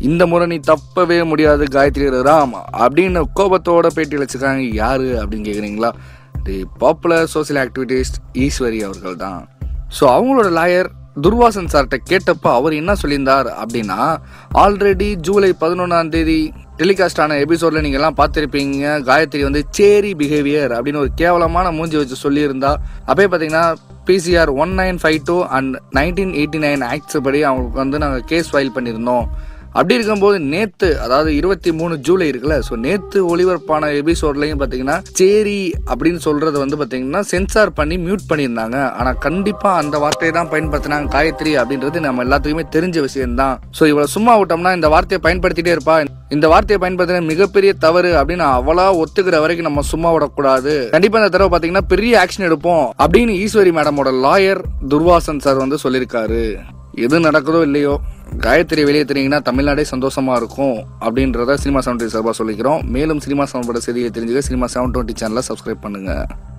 இந்த முறை நீ தப்பவே முடியாது காயத்ரி ராம் அப்படின்னு கோபத்தோட பேட்டி அளிச்சிருக்காங்க யாரு அப்படின்னு கேக்குறீங்களா the popular social activist Eswari அவர்கள் தான் ஸோ அவங்களோட லாயர் துர்வாசன் சார்கிட்ட கேட்டப்போ அவர் என்ன சொல்லியிருந்தார் அப்படின்னா ஆல்ரெடி ஜூலை பதினொன்றாம் தேதி டெலிகாஸ்ட் ஆன எபிசோட்ல நீங்க எல்லாம் பார்த்துருப்பீங்க காயத்ரி வந்து சேரி பிஹேவியர் அப்படின்னு ஒரு கேவலமான மூஞ்சி வச்சு சொல்லியிருந்தா அப்பயே பார்த்தீங்கன்னா PCR one nine five two and nineteen eighty nine acts படி அவங்களுக்கு வந்து நாங்கள் கேஸ் ஃபைல் பண்ணியிருந்தோம் அப்படி இருக்கும்போது நேத்து அதாவது இருபத்தி மூணு ஜூலை இருக்குல்ல ஸோ நேத்து ஒளிபரப்பான எபிசோட்லயும் பாத்தீங்கன்னா சேரி அப்படின்னு சொல்றது வந்து பாத்தீங்கன்னா சென்சார் பண்ணி மியூட் பண்ணியிருந்தாங்க ஆனா கண்டிப்பா அந்த வார்த்தையை தான் பயன்படுத்தினாங்க காயத்ரி அப்படின்றது நம்ம எல்லாத்துக்குமே தெரிஞ்ச விஷயம்தான் ஸோ இவ்வளவு சும்மா விட்டோம்னா இந்த வார்த்தையை பயன்படுத்திட்டே இருப்பா இந்த வார்த்தையை பயன்படுத்தின மிகப்பெரிய தவறு அப்படின்னு அவளா ஒத்துக்கிற வரைக்கும் நம்ம சும்மா விடக்கூடாது கண்டிப்பா இந்த தடவை பாத்தீங்கன்னா பெரிய ஆக்ஷன் எடுப்போம் அப்படின்னு ஈஸ்வரி மேடமோட லாயர் துர்வாசன் சார் வந்து சொல்லியிருக்காரு எது நடக்குதோ இல்லையோ காயத்ரி வெளியேற்றினீங்கன்னா தமிழ்நாடே சந்தோஷமா இருக்கும் அப்படின்றத சினிமா செவன் டுவெண்ட்டி சார்பாக சொல்லிக்கிறோம் மேலும் சினிமா செவன் பட செய்தியை தெரிஞ்சுக்க சினிமா செவன் டுவெண்ட்டி சேனலை சப்ஸ்கிரைப் பண்ணுங்க